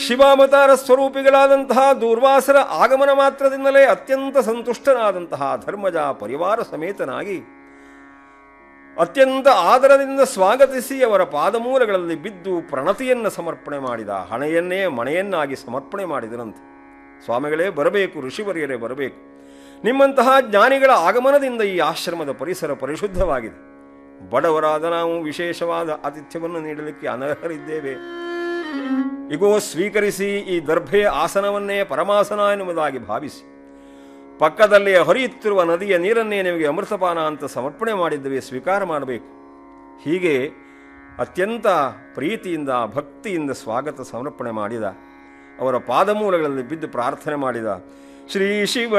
ಶಿವಾವತಾರ ಸ್ವರೂಪಿಗಳಾದಂತಹ ದೂರ್ವಾಸರ ಆಗಮನ ಮಾತ್ರದಿಂದಲೇ ಅತ್ಯಂತ ಸಂತುಷ್ಟನಾದಂತಹ ಧರ್ಮಜ ಪರಿವಾರ ಸಮೇತನಾಗಿ ಅತ್ಯಂತ ಆದರದಿಂದ ಸ್ವಾಗತಿಸಿ ಅವರ ಪಾದಮೂಲಗಳಲ್ಲಿ ಬಿದ್ದು ಪ್ರಣತಿಯನ್ನು ಸಮರ್ಪಣೆ ಮಾಡಿದ ಹಣೆಯನ್ನೇ ಮಣೆಯನ್ನಾಗಿ ಸಮರ್ಪಣೆ ಮಾಡಿದರಂತೆ ಸ್ವಾಮಿಗಳೇ ಬರಬೇಕು ಋಷಿವರ್ಯರೇ ಬರಬೇಕು ನಿಮ್ಮಂತಹ ಜ್ಞಾನಿಗಳ ಆಗಮನದಿಂದ ಈ ಆಶ್ರಮದ ಪರಿಸರ ಪರಿಶುದ್ಧವಾಗಿದೆ ಬಡವರಾದ ನಾವು ವಿಶೇಷವಾದ ಆತಿಥ್ಯವನ್ನು ನೀಡಲಿಕ್ಕೆ ಅನರ್ಹರಿದ್ದೇವೆ ಇಗೋ ಸ್ವೀಕರಿಸಿ ಈ ದರ್ಭೆ ಆಸನವನ್ನೇ ಪರಮಾಸನ ಎನ್ನುವುದಾಗಿ ಭಾವಿಸಿ ಪಕ್ಕದಲ್ಲಿ ಹರಿಯುತ್ತಿರುವ ನದಿಯ ನೀರನ್ನೇ ನಿಮಗೆ ಅಮೃತಪಾನ ಅಂತ ಸಮರ್ಪಣೆ ಮಾಡಿದ್ದೇವೆ ಸ್ವೀಕಾರ ಮಾಡಬೇಕು ಹೀಗೆ ಅತ್ಯಂತ ಪ್ರೀತಿಯಿಂದ ಭಕ್ತಿಯಿಂದ ಸ್ವಾಗತ ಸಮರ್ಪಣೆ ಮಾಡಿದ ಅವರ ಪಾದಮೂಲಗಳಲ್ಲಿ ಬಿದ್ದು ಪ್ರಾರ್ಥನೆ ಮಾಡಿದ ಶ್ರೀ ಶಿವ